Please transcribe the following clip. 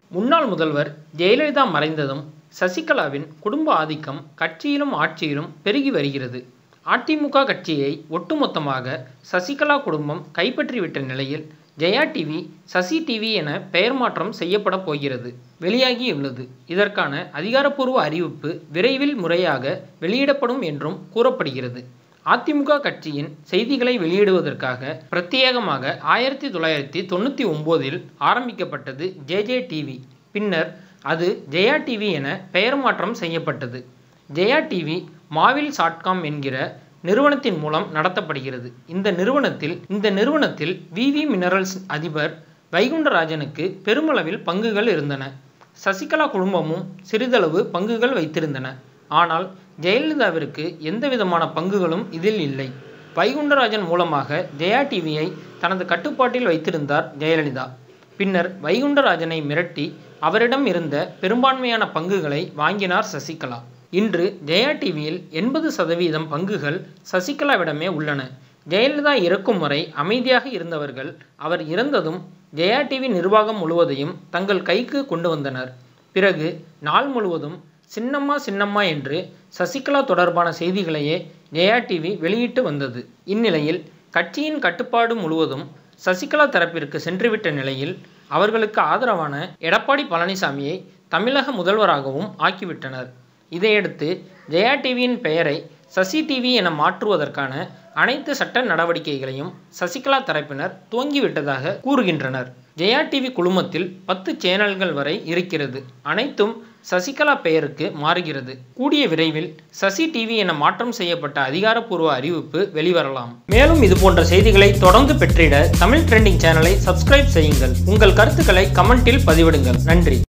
முன்னாள் முதல்வர் ஜெயலலிதா மறைந்ததும் சசிகலாவின் குடும்ப ஆதிக்கம் கட்சியிலும் ஆட்சியிலும் பெருகி வருகிறது அதிமுக கட்சியை ஒட்டுமொத்தமாக சசிகலா குடும்பம் கைப்பற்றிவிட்ட நிலையில் ஜெயா டிவி சசி டிவி என பெயர் மாற்றம் செய்யப்பட போகிறது வெளியாகியுள்ளது இதற்கான அதிகாரப்பூர்வ அறிவிப்பு விரைவில் முறையாக வெளியிடப்படும் என்றும் கூறப்படுகிறது அதிமுக கட்சியின் செய்திகளை வெளியிடுவதற்காக பிரத்யேகமாக ஆயிரத்தி தொள்ளாயிரத்தி தொண்ணூற்றி ஒம்போதில் ஆரம்பிக்கப்பட்டது ஜேஜே டிவி பின்னர் அது ஜெயா டிவி என பெயர் மாற்றம் செய்யப்பட்டது ஜெயா டிவி மாவில் ஷாட்காம் என்கிற நிறுவனத்தின் மூலம் நடத்தப்படுகிறது இந்த நிறுவனத்தில் இந்த நிறுவனத்தில் விவி மினரல்ஸ் அதிபர் வைகுண்டராஜனுக்கு பெருமளவில் பங்குகள் இருந்தன சசிகலா குடும்பமும் சிறிதளவு பங்குகள் வைத்திருந்தன ஆனால் ஜெயலலிதாவிற்கு எந்த விதமான பங்குகளும் இதில் இல்லை வைகுண்டராஜன் மூலமாக ஜெயா டிவியை தனது கட்டுப்பாட்டில் வைத்திருந்தார் ஜெயலலிதா பின்னர் வைகுண்டராஜனை மிரட்டி அவரிடம் இருந்த பெரும்பான்மையான பங்குகளை வாங்கினார் சசிகலா இன்று ஜெயா டிவியில் எண்பது சதவீதம் பங்குகள் சசிகலாவிடமே உள்ளன ஜெயலலிதா இறக்கும் வரை அமைதியாக இருந்தவர்கள் அவர் இறந்ததும் ஜெயா டிவி நிர்வாகம் முழுவதையும் தங்கள் கைக்கு கொண்டு வந்தனர் பிறகு நாள் முழுவதும் சின்னம்மா சின்னம்மா என்று சசிகலா தொடர்பான செய்திகளையே ஜெயா டிவி வெளியிட்டு வந்தது இந்நிலையில் கட்சியின் கட்டுப்பாடு முழுவதும் சசிகலா தரப்பிற்கு சென்றுவிட்ட நிலையில் அவர்களுக்கு ஆதரவான எடப்பாடி பழனிசாமியை தமிழக முதல்வராகவும் ஆக்கிவிட்டனர் இதையடுத்து ஜெயா டிவியின் பெயரை சசி டிவி என மாற்றுவதற்கான அனைத்து சட்ட நடவடிக்கைகளையும் சசிகலா தரப்பினர் துவங்கிவிட்டதாக கூறுகின்றனர் ஜெயா டிவி குழுமத்தில் பத்து சேனல்கள் வரை இருக்கிறது அனைத்தும் சசிகலா பெயருக்கு மாறுகிறது கூடிய விரைவில் சசி டிவி என மாற்றம் செய்யப்பட்ட அதிகாரப்பூர்வ அறிவிப்பு வெளிவரலாம் மேலும் இது போன்ற செய்திகளை தொடர்ந்து பெற்றிட தமிழ் ட்ரெண்டிங் சேனலை சப்ஸ்கிரைப் செய்யுங்கள் உங்கள் கருத்துக்களை கமெண்டில் பதிவிடுங்கள் நன்றி